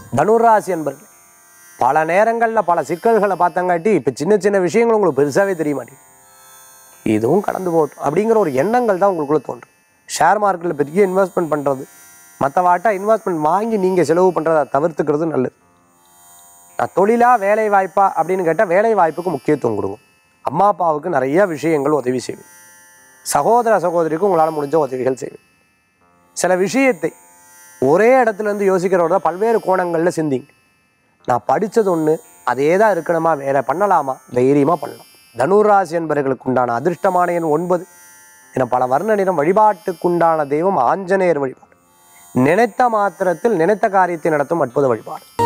தனுராசி என்பர்கள் பல நேரங்களில் பல சிக்கல்களை பார்த்தங்காட்டி இப்போ சின்ன சின்ன விஷயங்கள் உங்களுக்கு பெருசாகவே தெரிய மாட்டேங்குது இதுவும் கடந்து போகட்டும் அப்படிங்கிற ஒரு எண்ணங்கள் தான் உங்களுக்குள்ள தோன்றும் ஷேர் மார்க்கெட்டில் பெரிய இன்வெஸ்ட்மெண்ட் பண்ணுறது மற்ற வாட்டா இன்வெஸ்ட்மெண்ட் வாங்கி நீங்கள் செலவு பண்ணுறதை தவிர்த்துக்கிறது நல்லது நான் தொழிலா வேலை வாய்ப்பா அப்படின்னு கேட்டால் வேலை வாய்ப்புக்கு முக்கியத்துவம் கொடுங்க அம்மா அப்பாவுக்கு நிறைய விஷயங்கள் உதவி செய்வேன் சகோதர சகோதரிக்கு உங்களால் முடிஞ்ச உதவிகள் செய்வேன் சில விஷயத்தை ஒரே இடத்துல இருந்து யோசிக்கிறவங்க பல்வேறு கோணங்களில் சிந்திங்க நான் படித்தது ஒன்று அதே தான் இருக்கணுமா வேற பண்ணலாமா தைரியமாக பண்ணலாம் தனுராசி என்பவர்களுக்கு உண்டான அதிர்ஷ்டமான எண் ஒன்பது என பல வர்ண நிறம் வழிபாட்டுக்குண்டான தெய்வம் ஆஞ்சநேயர் வழிபாடு நினைத்த மாத்திரத்தில் நினைத்த காரியத்தை நடத்தும் அற்புத வழிபாடு